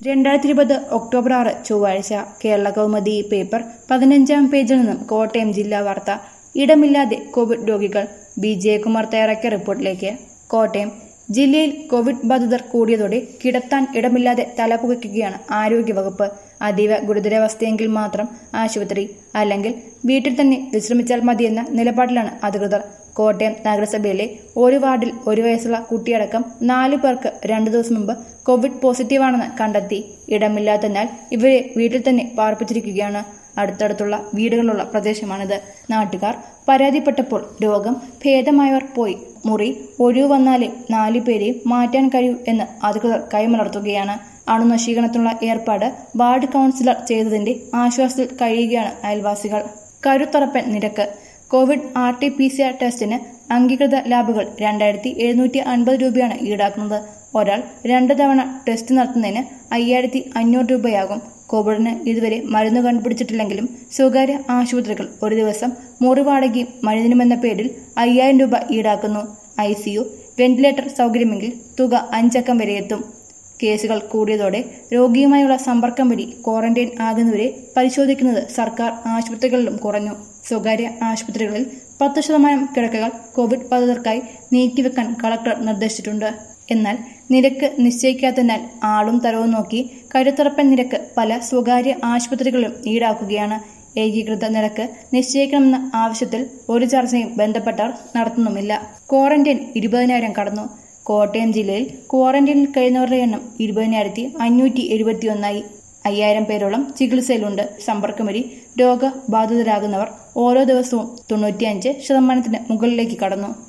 രണ്ടായിരത്തി ഇരുപത് ഒക്ടോബർ ആറ് ചൊവ്വാഴ്ച കേരള കൗമുദി പേപ്പർ പതിനഞ്ചാം പേജിൽ നിന്നും കോട്ടയം ജില്ലാ വാർത്ത ഇടമില്ലാതെ കോവിഡ് രോഗികൾ ബി ജയകുമാർ തയ്യാറാക്കിയ റിപ്പോർട്ടിലേക്ക് കോട്ടയം ജില്ലയിൽ കോവിഡ് ബാധിതർ കൂടിയതോടെ കിടത്താൻ ഇടമില്ലാതെ തലപുകയ്ക്കുകയാണ് ആരോഗ്യവകുപ്പ് അതീവ ഗുരുതരാവസ്ഥയെങ്കിൽ മാത്രം ആശുപത്രി അല്ലെങ്കിൽ വീട്ടിൽ തന്നെ വിശ്രമിച്ചാൽ മതിയെന്ന നിലപാടിലാണ് അധികൃതർ കോട്ടയം നഗരസഭയിലെ ഒരു വാർഡിൽ ഒരു വയസ്സുള്ള കുട്ടിയടക്കം നാലു പേർക്ക് രണ്ടു ദിവസം മുമ്പ് കോവിഡ് പോസിറ്റീവാണെന്ന് കണ്ടെത്തി ഇടമില്ലാത്തതിനാൽ ഇവരെ വീട്ടിൽ തന്നെ പാർപ്പിച്ചിരിക്കുകയാണ് അടുത്തടുത്തുള്ള വീടുകളുള്ള പ്രദേശമാണിത് നാട്ടുകാർ പരാതിപ്പെട്ടപ്പോൾ രോഗം ഭേദമായവർ പോയി മുറി ഒഴിവ് വന്നാലേ നാലു പേരെയും മാറ്റാൻ കഴിയൂ എന്ന് അധികൃതർ കൈമലർത്തുകയാണ് അണുനശീകരണത്തിനുള്ള ഏർപ്പാട് വാർഡ് കൗൺസിലർ ചെയ്തതിന്റെ ആശ്വാസത്തിൽ കഴിയുകയാണ് അയൽവാസികൾ കരുത്തറപ്പൻ നിരക്ക് Covid R T P C R ടെസ്റ്റിന് അംഗീകൃത ലാബുകൾ രണ്ടായിരത്തി എഴുന്നൂറ്റി അൻപത് രൂപയാണ് ഈടാക്കുന്നത് ഒരാൾ രണ്ട് തവണ ടെസ്റ്റ് നടത്തുന്നതിന് അയ്യായിരത്തി അഞ്ഞൂറ് രൂപയാകും കോവിഡിന് ഇതുവരെ മരുന്ന് കണ്ടുപിടിച്ചിട്ടില്ലെങ്കിലും സ്വകാര്യ ആശുപത്രികൾ ഒരു ദിവസം മുറി വാടകയും മരുന്നിനുമെന്ന പേരിൽ അയ്യായിരം രൂപ ഈടാക്കുന്നു ഐ സിയു വെന്റിലേറ്റർ സൗകര്യമെങ്കിൽ തുക അഞ്ചക്കം വരെ എത്തും കേസുകൾ കൂടിയതോടെ രോഗിയുമായുള്ള സമ്പർക്കം വഴി ക്വാറന്റൈൻ ആകുന്നവരെ പരിശോധിക്കുന്നത് സർക്കാർ ആശുപത്രികളിലും കുറഞ്ഞു സ്വകാര്യ ആശുപത്രികളിൽ പത്ത് ശതമാനം കിടക്കകൾ കോവിഡ് ബാധിതർക്കായി നീക്കിവെക്കാൻ കളക്ടർ നിർദ്ദേശിച്ചിട്ടുണ്ട് എന്നാൽ നിരക്ക് നിശ്ചയിക്കാത്തതിനാൽ ആളും തരവും നോക്കി കരുത്തറപ്പൻ നിരക്ക് പല സ്വകാര്യ ആശുപത്രികളിലും ഈടാക്കുകയാണ് ഏകീകൃത നിരക്ക് നിശ്ചയിക്കണമെന്ന ആവശ്യത്തിൽ ഒരു ചർച്ചയും ബന്ധപ്പെട്ടവർ നടത്തുന്നുമില്ല ക്വാറന്റൈൻ ഇരുപതിനായിരം കടന്നു കോട്ടയം ജില്ലയിൽ ക്വാറന്റൈനിൽ കഴിയുന്നവരുടെ എണ്ണം ഇരുപതിനായിരത്തി അഞ്ഞൂറ്റി എഴുപത്തിയൊന്നായി അയ്യായിരം പേരോളം ചികിത്സയിലുണ്ട് സമ്പർക്കം വഴി രോഗബാധിതരാകുന്നവർ ഓരോ ദിവസവും തൊണ്ണൂറ്റിയഞ്ച് ശതമാനത്തിന് മുകളിലേക്ക് കടന്നു